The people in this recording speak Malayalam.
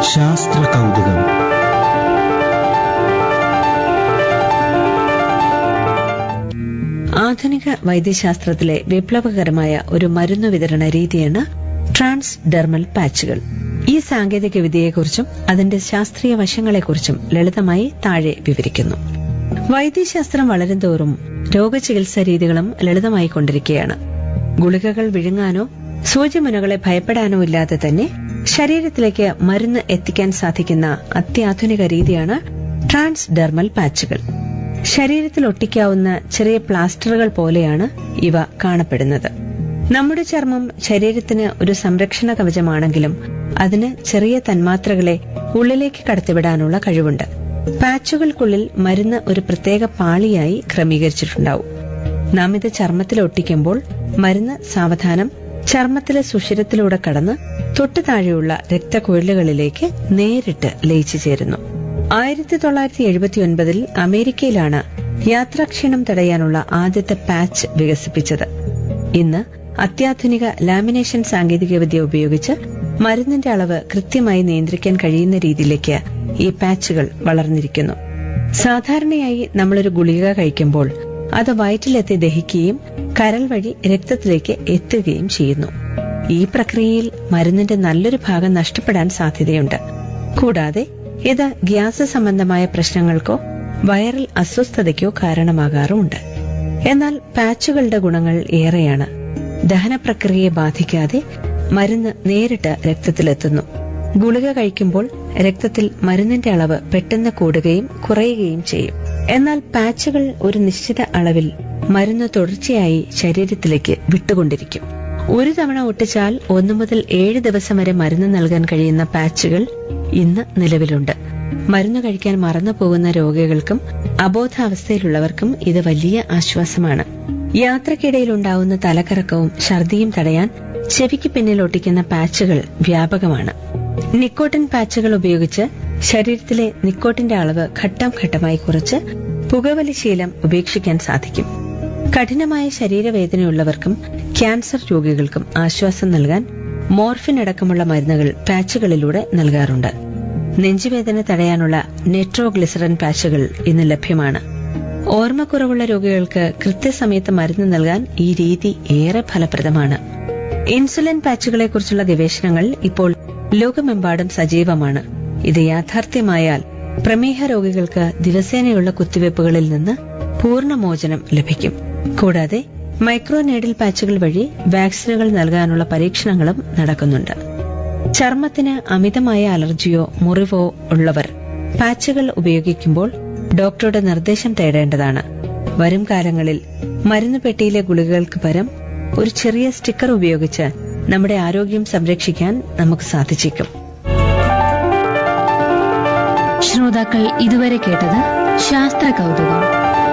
ശാസ്ത്ര കൗതുകം ആധുനിക വൈദ്യശാസ്ത്രത്തിലെ വിപ്ലവകരമായ ഒരു മരുന്ന് വിതരണ രീതിയാണ് ട്രാൻസ് ഡെർമൽ പാച്ചുകൾ ഈ സാങ്കേതിക വിദ്യയെക്കുറിച്ചും അതിന്റെ ശാസ്ത്രീയ വശങ്ങളെക്കുറിച്ചും ലളിതമായി താഴെ വിവരിക്കുന്നു വൈദ്യശാസ്ത്രം വളരും തോറും രോഗചികിത്സാ രീതികളും ലളിതമായി കൊണ്ടിരിക്കുകയാണ് ഗുളികകൾ വിഴുങ്ങാനോ സൂചിമുനകളെ ഭയപ്പെടാനോ ഇല്ലാതെ തന്നെ ശരീരത്തിലേക്ക് മരുന്ന് എത്തിക്കാൻ സാധിക്കുന്ന അത്യാധുനിക രീതിയാണ് ട്രാൻസ് ഡെർമൽ പാച്ചുകൾ ശരീരത്തിൽ ഒട്ടിക്കാവുന്ന ചെറിയ പ്ലാസ്റ്ററുകൾ പോലെയാണ് ഇവ കാണപ്പെടുന്നത് നമ്മുടെ ചർമ്മം ശരീരത്തിന് ഒരു സംരക്ഷണ കവചമാണെങ്കിലും അതിന് ചെറിയ തന്മാത്രകളെ ഉള്ളിലേക്ക് കടത്തിവിടാനുള്ള കഴിവുണ്ട് പാച്ചുകൾക്കുള്ളിൽ മരുന്ന് ഒരു പ്രത്യേക പാളിയായി ക്രമീകരിച്ചിട്ടുണ്ടാവും നാം ഇത് ചർമ്മത്തിൽ ഒട്ടിക്കുമ്പോൾ മരുന്ന് സാവധാനം ചർമ്മത്തിലെ സുഷിരത്തിലൂടെ കടന്ന് തൊട്ടു താഴെയുള്ള രക്തക്കുഴലുകളിലേക്ക് നേരിട്ട് ലയിച്ചു ചേരുന്നു ആയിരത്തി തൊള്ളായിരത്തി എഴുപത്തിയൊൻപതിൽ അമേരിക്കയിലാണ് യാത്രാക്ഷീണം തടയാനുള്ള ആദ്യത്തെ പാച്ച് വികസിപ്പിച്ചത് ഇന്ന് അത്യാധുനിക ലാമിനേഷൻ സാങ്കേതികവിദ്യ ഉപയോഗിച്ച് മരുന്നിന്റെ അളവ് കൃത്യമായി നിയന്ത്രിക്കാൻ കഴിയുന്ന രീതിയിലേക്ക് ഈ പാച്ചുകൾ വളർന്നിരിക്കുന്നു സാധാരണയായി നമ്മളൊരു ഗുളിക കഴിക്കുമ്പോൾ അത് വയറ്റിലെത്തി ദഹിക്കുകയും കരൾ വഴി രക്തത്തിലേക്ക് എത്തുകയും ചെയ്യുന്നു ഈ പ്രക്രിയയിൽ മരുന്നിന്റെ നല്ലൊരു ഭാഗം നഷ്ടപ്പെടാൻ സാധ്യതയുണ്ട് കൂടാതെ ഇത് ഗ്യാസ് സംബന്ധമായ പ്രശ്നങ്ങൾക്കോ വൈറൽ അസ്വസ്ഥതയ്ക്കോ കാരണമാകാറുമുണ്ട് എന്നാൽ പാച്ചുകളുടെ ഗുണങ്ങൾ ഏറെയാണ് ദഹന പ്രക്രിയയെ ബാധിക്കാതെ മരുന്ന് നേരിട്ട് രക്തത്തിലെത്തുന്നു ഗുളിക കഴിക്കുമ്പോൾ രക്തത്തിൽ മരുന്നിന്റെ അളവ് പെട്ടെന്ന് കൂടുകയും കുറയുകയും ചെയ്യും എന്നാൽ പാച്ചുകൾ ഒരു നിശ്ചിത അളവിൽ മരുന്ന് തുടർച്ചയായി ശരീരത്തിലേക്ക് വിട്ടുകൊണ്ടിരിക്കും ഒരു തവണ ഒട്ടിച്ചാൽ ഒന്നു മുതൽ ഏഴ് ദിവസം വരെ മരുന്ന് നൽകാൻ കഴിയുന്ന പാച്ചുകൾ ഇന്ന് നിലവിലുണ്ട് മരുന്ന് കഴിക്കാൻ മറന്നു പോകുന്ന രോഗികൾക്കും അബോധാവസ്ഥയിലുള്ളവർക്കും ഇത് വലിയ ആശ്വാസമാണ് യാത്രക്കിടയിൽ ഉണ്ടാവുന്ന തലകറക്കവും ഛർദിയും തടയാൻ ചെവിക്ക് പിന്നിൽ ഒട്ടിക്കുന്ന പാച്ചുകൾ വ്യാപകമാണ് നിക്കോട്ടിൻ പാച്ചുകൾ ഉപയോഗിച്ച് ശരീരത്തിലെ നിക്കോട്ടിന്റെ അളവ് ഘട്ടം ഘട്ടമായി കുറച്ച് പുകവലി ശീലം ഉപേക്ഷിക്കാൻ സാധിക്കും കഠിനമായ ശരീരവേദനയുള്ളവർക്കും ക്യാൻസർ രോഗികൾക്കും ആശ്വാസം നൽകാൻ മോർഫിൻ അടക്കമുള്ള മരുന്നുകൾ പാച്ചുകളിലൂടെ നൽകാറുണ്ട് നെഞ്ചുവേദന തടയാനുള്ള നെട്രോഗ്ലിസറിൻ പാച്ചുകൾ ഇന്ന് ലഭ്യമാണ് ഓർമ്മക്കുറവുള്ള രോഗികൾക്ക് കൃത്യസമയത്ത് മരുന്ന് നൽകാൻ ഈ രീതി ഏറെ ഫലപ്രദമാണ് ഇൻസുലിൻ പാച്ചുകളെക്കുറിച്ചുള്ള ഗവേഷണങ്ങൾ ഇപ്പോൾ ലോകമെമ്പാടും സജീവമാണ് ഇത് യാഥാർത്ഥ്യമായാൽ പ്രമേഹ രോഗികൾക്ക് ദിവസേനയുള്ള കുത്തിവയ്പ്പുകളിൽ നിന്ന് പൂർണ്ണമോചനം ലഭിക്കും കൂടാതെ മൈക്രോ നീഡിൽ പാച്ചുകൾ വഴി വാക്സിനുകൾ നൽകാനുള്ള പരീക്ഷണങ്ങളും നടക്കുന്നുണ്ട് ചർമ്മത്തിന് അമിതമായ അലർജിയോ മുറിവോ ഉള്ളവർ പാച്ചുകൾ ഉപയോഗിക്കുമ്പോൾ ഡോക്ടറുടെ നിർദ്ദേശം തേടേണ്ടതാണ് വരും കാലങ്ങളിൽ മരുന്ന് പെട്ടിയിലെ ഗുളികകൾക്ക് പകരം ഒരു ചെറിയ സ്റ്റിക്കർ ഉപയോഗിച്ച് നമ്മുടെ ആരോഗ്യം സംരക്ഷിക്കാൻ നമുക്ക് സാധിച്ചേക്കും ശ്രോതാക്കൾ ഇതുവരെ കേട്ടത് ശാസ്ത്ര കൗതുകം